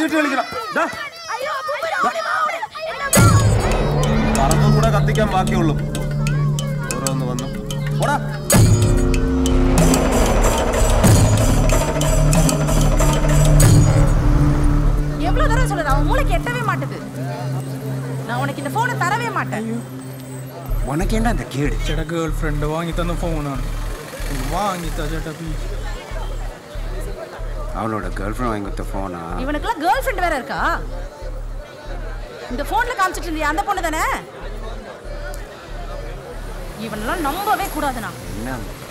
കിട്ടി കളിക്കണം ദാ, അയ്യോ അപ്പൂപ്പൻ ഓടി വാ, ഓടി. എന്നെ വാ. പറമ്പും കൂടെ കത്തിക്കാൻ ബാക്കിയുള്ളൂ ഓരോന്ന് വന്നു പോടാ எவ்வளவு தடவை சொல்றது அவன் மூளைக்கு எட்டவே மாட்டுது நான் உனக்கு இந்த போனை தரவே மாட்டேன் ഉണക്കേണ്ട എന്താ കേട് ചേട്ടാ ഗേൾ ഫ്രണ്ട് വാങ്ങി തന്ന ഫോണാണ് വാങ്ങിത്താ ചേട്ടാ പ്ലീസ് അവളോட கேர்ள் ஃப்ரெண்ட் வாங்கி கொடுத்த ஃபோனா இவனுக்குலாம் கேர்ள் ஃப்ரெண்ட் வேற இருக்கா இந்த போன்ல காமிச்சிட்டு இருந்தியா அந்த பொண்ணு தானே இவனெல்லாம் நம்பவே கூடாதுண்ணா என்ன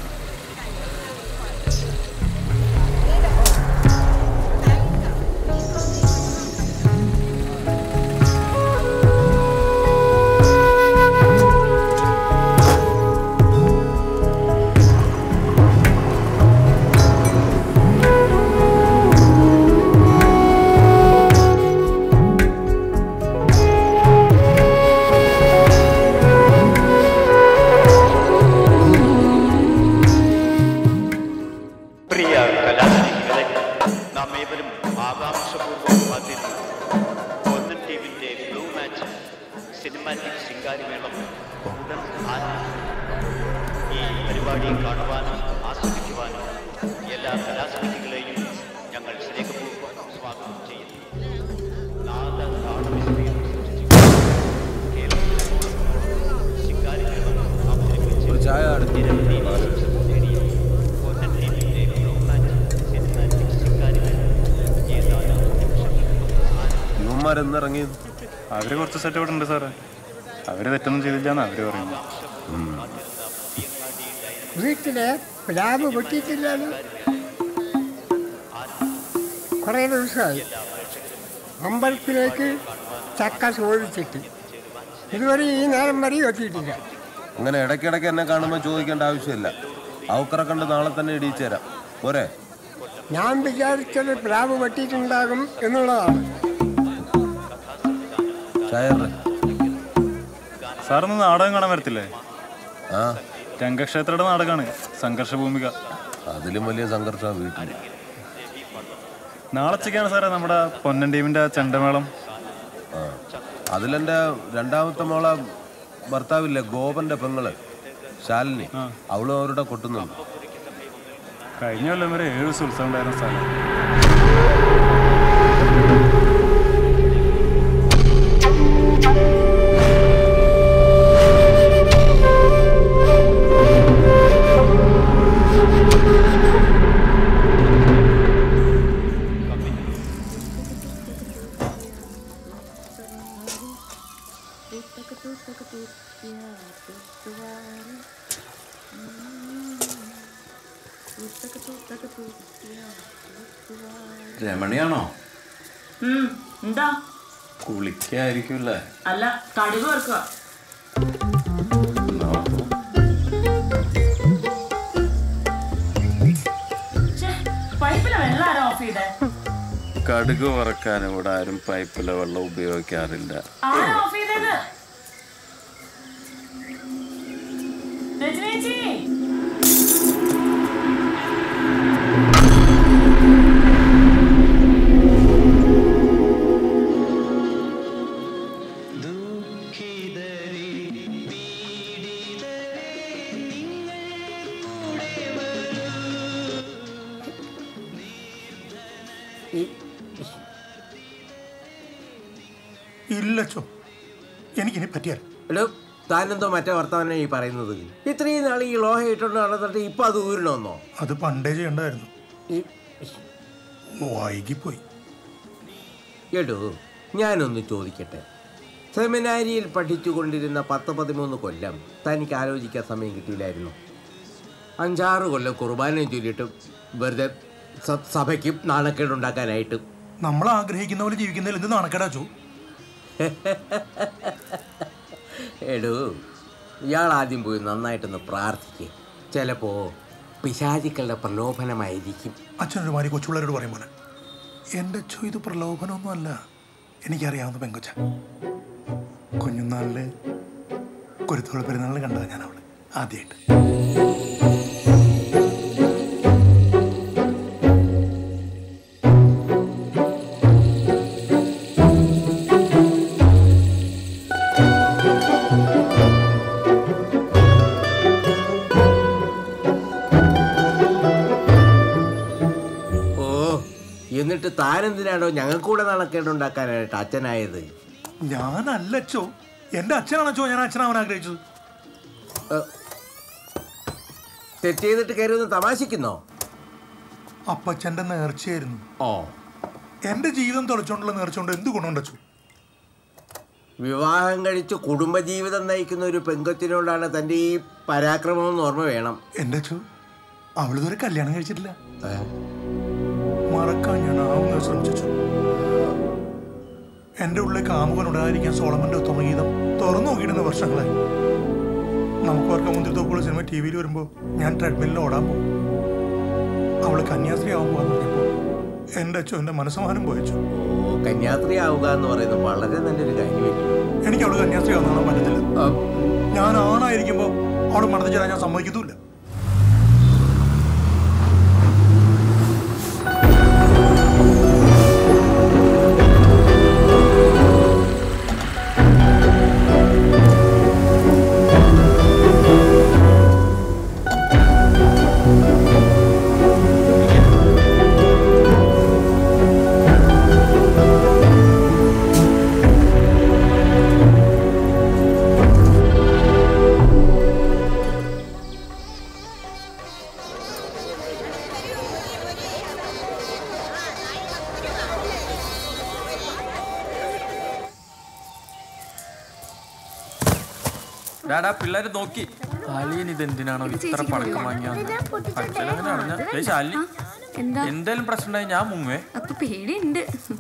പ്രിയ കലാസ്നേഹികളെ നാം ഏവരും ആകാംക്ഷപൂർവ്വം കാത്തിരുന്നു ഒന്നൻ ടീമിന്റെ ബ്ലൂ മാച്ച് സിനിമാറ്റിക് ശിങ്കാരിമേളം ഉടൻ ആരംഭിക്കും ഈ പരിപാടി കാണുവാനും ആസ്വദിക്കുവാനും എല്ലാ കലാസ്നേഹികളെയും ഞങ്ങൾ സ്നേഹപൂർവ്വം സ്വാഗതം ചെയ്യുന്നു നാദ താളവിസ്മയം സൃഷ്ടിച്ചു കേരളത്തിലെ ശിങ്കാരിമേളം അവതരിപ്പിച്ച് ഒരു ചായ അടുത്ത് നിരവധി പ്രശംസകൾ നേടിയ ഒന്നൻ ടീമിന്റെ ബ്ലൂ മാച്ച് സിനിമാറ്റിക് ശിങ്കാരിമേളം ഏതാനും നിമിഷങ്ങൾക്കും ആരംഭിക്കും ഇവന്മാരെന്നിറങ്ങി അവര് കുറച്ച് സെറ്റ് ഇവിടെ ഉണ്ട് സാറേ അവര് തെറ്റൊന്നും ചെയ്തില്ലാന്ന് അവര് പറയുന്നു വീട്ടില് പ്ലാവ് പൊട്ടിയിട്ടില്ലല്ലോ കുറേ ദിവസമായി അമ്പലത്തിലേക്ക് ചക്ക ചോദിച്ചിട്ട് ഇതുവരെ ഈ നേരം വരെ എത്തിയിട്ടില്ല അങ്ങനെ ഇടയ്ക്കിടയ്ക്ക് എന്നെ കാണുമ്പോൾ ചോദിക്കേണ്ട ആവശ്യമില്ല അവക്കറെ കണ്ട് നാളെ തന്നെ ഇടിയിച്ചു തരാം പോരെ ഞാൻ വിചാരിച്ചത് പ്ലാവ് വെട്ടിയിട്ടുണ്ടാകും എന്നുള്ളതാണ് ചായ ഇറ. സാറൊന്ന് നാടകം കാണാൻ വരത്തില്ലേ ആ രംഗക്ഷേത്രയുടെ നാടകമാണ് സംഘർഷ ഭൂമിക അതിലും വലിയ സംഘർഷമാണ് വീട്ടിൽ നാളെ ഉച്ചയ്ക്കാണ് സാറേ നമ്മുടെ പൊന്നൻ ടീമിന്റെ ചെണ്ടമേളം ആ അതിലെന്റെ രണ്ടാമത്തെ മോളെ ഭർത്താവില്ലേ ഗോപന്റെ പെങ്ങള് ശാലിനി അവളും അവരുടെ കൊട്ടുന്നുണ്ട് കഴിഞ്ഞ കൊല്ലം വരെ ഏഴ് ദിവസം ഉത്സവം ഉണ്ടായിരുന്ന സ്ഥലം രമണിയാണോ എന്താ കുളിക്കായിരിക്കുമല്ലേ അല്ല കടുക് വെക്കുക പൈപ്പിലെ വെള്ളം ആരോ ഓഫ് ചെയ്തേ കടുക് വറക്കാൻ ഇവിടെ ആരും പൈപ്പിലെ വെള്ളം ഉപയോഗിക്കാറില്ല ആരാ ഓഫ് ചെയ്തത് രജനി ചേച്ചി ഇല്ലച്ചോ എനിക്കിനി പറ്റിയാൽ എടോ താനെന്തോ മറ്റേ വർത്തമാനം ഈ പറയുന്നത് ഇത്രയും നാൾ ഈ ലോഹ ഇട്ടുകൊണ്ട് നടന്നിട്ട് ഇപ്പൊ അത് ഊരണമെന്നോ അത് പണ്ടേ ചെയ്യണ്ടായിരുന്നു വൈകിപ്പോയി എടോ ഞാനൊന്ന് ചോദിക്കട്ടെ സെമിനാരിയിൽ പഠിച്ചുകൊണ്ടിരുന്ന പത്ത് പതിമൂന്ന് കൊല്ലം തനിക്ക് ആലോചിക്കാൻ സമയം കിട്ടിയില്ലായിരുന്നു അഞ്ചാറ് കൊല്ലം കുർബാനയും ചൊല്ലിയിട്ട് വെറുതെ സ- സഭയ്ക്കും നാണക്കേടുണ്ടാക്കാനായിട്ട് നമ്മൾ ആഗ്രഹിക്കുന്ന പോലെ ജീവിക്കുന്നതിൽ എന്ത് നാണക്കേടാച്ചോ എടോ ഇയാൾ ആദ്യം പോയി നന്നായിട്ടൊന്ന് പ്രാർത്ഥിക്കുക ചിലപ്പോ പിശാചിക്കളുടെ പ്രലോഭനമായിരിക്കും അച്ഛനൊരു മാതിരി കൊച്ചുപിള്ളേരോട് പറയും പോലെ എൻ്റെ അച്ഛോ ഇത് പ്രലോഭനമൊന്നും അല്ല എനിക്കറിയാവുന്ന പെങ്കൊച്ച കുഞ്ഞുനാളില് കുരുത്തോള പെരുന്നാളിൽ കണ്ടതാണ് ഞാൻ അവള് ആദ്യമായിട്ട് താനെന്തിനാണോ ഞങ്ങൾക്ക് കൂടെ നാണക്കേടുണ്ടാക്കാനായിട്ട് അച്ഛനായത് ഞാനല്ലച്ചോ എന്റെ അച്ഛനാണച്ചോ ഞാൻ അച്ഛനാവാൻ ആഗ്രഹിച്ചത് തെറ്റ് ചെയ്തിട്ട് കയറുന്ന തമാശിക്കുന്നോ അപ്പച്ചന്റെ നേർച്ചയായിരുന്നു ഓ എന്റെ ജീവിതം തുളച്ചോണ്ടുള്ള നേർച്ചോണ്ട് എന്ത് ഗുണമുണ്ടച്ചു വിവാഹം കഴിച്ച് കുടുംബജീവിതം നയിക്കുന്ന ഒരു പെങ്കൊച്ചിനോടാണ് തൻ്റെ ഈ പരാക്രമം എന്ന് ഓർമ്മ വേണം എന്റെ അച്ചു അവളിതുവരെ കല്യാണം കഴിച്ചിട്ടില്ല മറക്കാൻ ഞാൻ ആവുന്ന ശ്രമിച്ചു എന്റെ ഉള്ളിൽ കാമുകൻ ഉണ്ടായിരിക്കാൻ സോളമന്റെ ഉത്തമഗീതം തുറന്നു നോക്കിയിടുന്ന വർഷങ്ങളായി നമുക്ക് ഓർക്കാൻ മുന്തിരിത്തോപ്പുള്ള സിനിമ ടി വിയിൽ വരുമ്പോ ഞാൻ ട്രെഡ്മില്ലിൽ ഓടാൻ പോകും അവള് കന്യാസ്ത്രീ ആവാൻ പോകാൻ പറഞ്ഞപ്പോ എന്റെ അച്ഛൻ എന്റെ മനസ്സമാനം പോയച്ചു ഓ കന്യാസ്ത്രീ ആവുക എന്ന് പറയുന്നത് വളരെ നല്ലൊരു കാര്യമല്ലേ എനിക്ക് അവള് കന്യാസ്ത്രീ ആവുന്ന കാണാൻ പറ്റത്തില്ല ഞാൻ ആണായിരിക്കുമ്പോ അവള് മടത്തി ചേരാൻ ഞാൻ സമ്മതിക്കത്തുമില്ല ഡാടാ പിള്ളേര് നോക്കി അലിയൻ ഇത് എന്തിനാണോ ഇത്ര പടക്കം വാങ്ങിയാന്ന് അച്ഛനങ്ങനെ അറിഞ്ഞ ശാലിനി എന്താ എന്തേലും പ്രശ്നം ഉണ്ടായി ഞാൻ മുങ്ങേ അപ്പൊ പേടിയുണ്ട്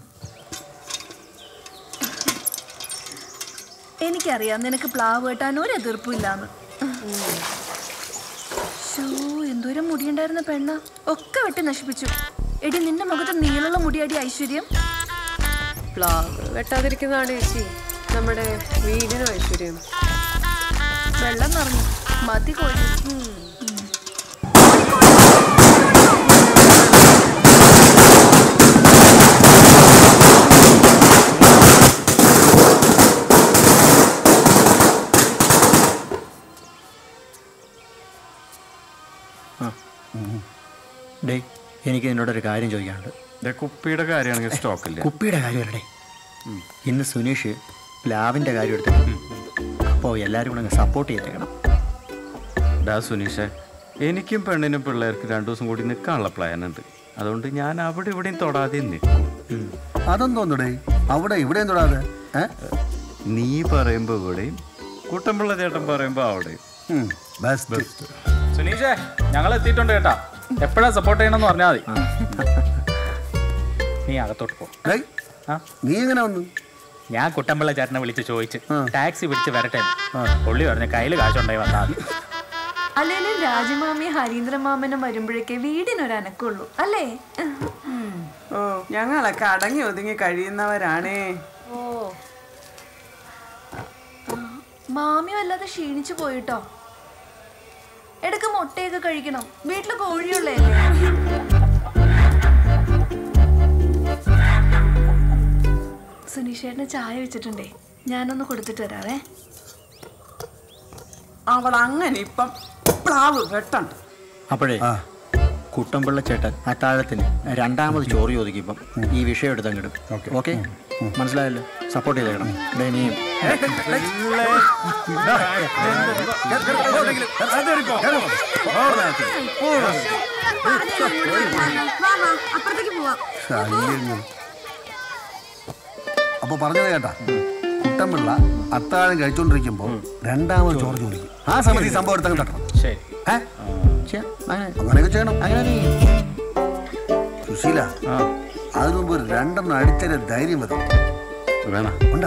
എനിക്കറിയാം നിനക്ക് പ്ലാവ് വെട്ടാൻ ഒരു എതിർപ്പില്ലാന്ന് ഷോ എന്തോരം മുടിയുണ്ടായിരുന്ന പെണ്ണ ഒക്കെ വെട്ടി നശിപ്പിച്ചു എടി നിന്റെ മുഖത്ത് നീളമുള്ള മുടിയാടി ഐശ്വര്യം പ്ലാവ് വെട്ടാതിരിക്കുന്നതാണ് ചേച്ചി നമ്മുടെ വീടിനും ഐശ്വര്യം വെള്ളം നിറഞ്ഞു മതി കോഴി ഡേ എനിക്ക് നിന്നോടൊരു കാര്യം ചോദിക്കാനുണ്ട് ദേ, കുപ്പിയുടെ കാര്യമാണെങ്കിൽ സ്റ്റോക്കില്ല കുപ്പിയുടെ കാര്യമല്ലേ ഇന്ന് സുനീഷ് പ്ലാവിൻ്റെ കാര്യം എടുത്തിട്ട് അപ്പോൾ എല്ലാവരും കൂടെ അങ്ങ് സപ്പോർട്ട് ചെയ്തേക്കണം ഡാ സുനീഷേ എനിക്കും പെണ്ണിനും പിള്ളേർക്ക് രണ്ടു ദിവസം കൂടി നിൽക്കാനുള്ള പ്ലാൻ ഉണ്ട് അതുകൊണ്ട് ഞാൻ അവിടെ ഇവിടെയും തൊടാതെ നിൽക്കും അതെന്തോന്നടേ അവിടെ ഇവിടെയും തൊടാതെ ഏ? നീ പറയുമ്പോൾ ഇവിടെയും കുട്ടമ്പിള്ള ചേട്ടൻ പറയുമ്പോൾ അവിടെയും ഉം, ബെസ്റ്റ് സുനീഷേ ഞങ്ങൾ എത്തിയിട്ടുണ്ട് കേട്ടാ എപ്പോഴാ സപ്പോർട്ട് ചെയ്യണമെന്ന് പറഞ്ഞാൽ മതി നീ അകത്തോട്ട് പോ ഡേയ്, നീ എങ്ങനെ വന്നു ഞാൻ കുട്ടമ്പിള്ള ചേട്ടനെ വിളിച്ച് ചോദിച്ച് ടാക്സി പിടിച്ച് വരട്ടെ പുള്ളി പറഞ്ഞു കയ്യിൽ കാശുണ്ടായി വന്നാൽ മതി അല്ലേലും രാജമാമി ഹരീന്ദ്രമാമനും വരുമ്പോഴേക്കേ വീടിനൊരു അനക്കുള്ളൂ അല്ലേ ഓ ഞങ്ങളൊക്കെ അടങ്ങി ഒതുങ്ങി കഴിയുന്നവരാണേ ഓ മാമി വല്ലാതെ ക്ഷീണിച്ചു പോയിട്ടോ ഇടക്ക് മുട്ടയൊക്കെ കഴിക്കണം വീട്ടില് കോഴിയുള്ളതല്ലേ സുനീഷേട്ടന് ചായ വെച്ചിട്ടുണ്ടേ ഞാനൊന്ന് കൊടുത്തിട്ട് വരാവേ അവൾ അങ്ങനെ ഇപ്പം പ്ലാവ് വെട്ടണ്ട അപ്പോഴേ കുട്ടമ്പിള്ള ചേട്ടൻ അത്താഴത്തിന് രണ്ടാമത് ചോറ് ചോദിക്കുമ്പം ഈ വിഷയം എടുത്തങ്ങിടും ഓക്കെ മനസ്സിലായല്ലോ സപ്പോർട്ട് ചെയ്തേക്കണം ഡേ നീയും അപ്പുറത്തേക്ക് പോവാം ശല്യങ്ങൾ അപ്പൊ പറഞ്ഞത് കേട്ടാ കുട്ടമ്പിള്ള അത്താഴം കഴിച്ചോണ്ടിരിക്കുമ്പോ രണ്ടാമത് ചോറ് ചോദിക്കും ആ സമയത്ത് ഈ സംഭവം എടുത്തങ്ങ് തട്ടണം ശരി ഏ? അങ്ങനെയൊക്കെ ചെയ്യണം സുശീല അതിനു മുമ്പ് രണ്ടെണ്ണം അടിച്ചതിന്റെ ധൈര്യം വരും വേണം ഉണ്ട്